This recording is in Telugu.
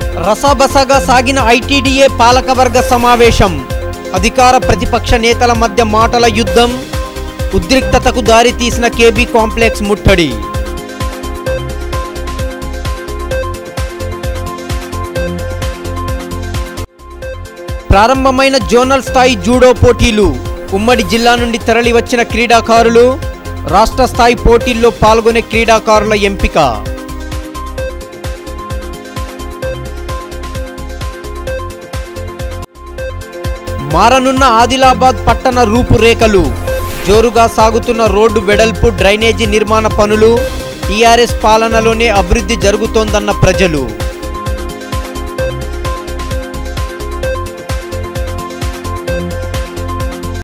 రసాబసగా సాగిన ఐటీడీఏ పాలకవర్గ సమావేశం అధికార ప్రతిపక్ష నేతల మధ్య మాటల యుద్ధం ఉద్రిక్తతకు దారితీసిన కేబీ కాంప్లెక్స్ ముట్టడి ప్రారంభమైన జోనల్ స్థాయి జూడో పోటీలు ఉమ్మడి జిల్లా నుండి తరలివచ్చిన క్రీడాకారులు రాష్ట్ర స్థాయి పోటీల్లో పాల్గొనే క్రీడాకారుల ఎంపిక మారనున్న ఆదిలాబాద్ పట్టణ రూపురేఖలు జోరుగా సాగుతున్న రోడ్డు వెడల్పు డ్రైనేజీ నిర్మాణ పనులు టీఆర్ఎస్ పాలనలోనే అభివృద్ధి జరుగుతోందన్న ప్రజలు